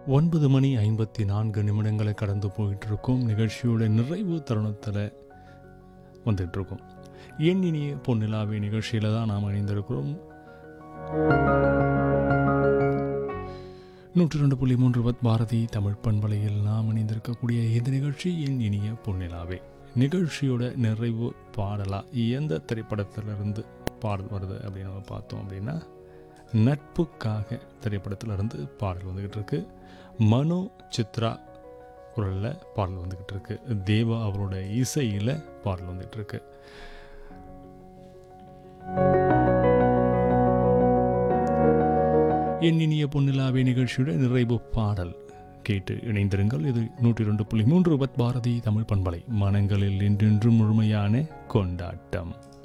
ஒன்பது மணி ஐம்பத்தி நான்கு நிமிடங்களை கடந்து போயிட்டு இருக்கும் நிகழ்ச்சியோட நிறைவு தருணத்தில் வந்துட்டு இருக்கோம் என் இனிய பொன்னிலாவி நிகழ்ச்சியில் தான் நாம் இணைந்திருக்கிறோம் நூற்றி ரெண்டு புள்ளி மூன்று வத் பாரதி தமிழ் பண்பலையில் நாம் இணைந்திருக்கக்கூடிய இந்த நிகழ்ச்சி என் இனிய பொன்னிலாவே நிகழ்ச்சியோட நிறைவு பாடலாக எந்த திரைப்படத்திலிருந்து பாடல் வருது அப்படின்னு நம்ம பார்த்தோம் அப்படின்னா நட்புக்காக திரைப்படத்திலிருந்து பாடல் வந்துக்கிட்டு இருக்கு மனோ சித்ரா குரலில் பாடல் வந்துக்கிட்டு இருக்கு தேவா அவரோட இசையில் பாடல் வந்துகிட்டு இருக்கு என் இனிய பொன்னிலாவே நிகழ்ச்சியோட நிறைவு பாடல் கேட்டு இணைந்திருங்கள் இது நூற்றி ரெண்டு புள்ளி மூன்று பத் பாரதி தமிழ் பண்பலை மனங்களில் இன்றென்றும் முழுமையான கொண்டாட்டம்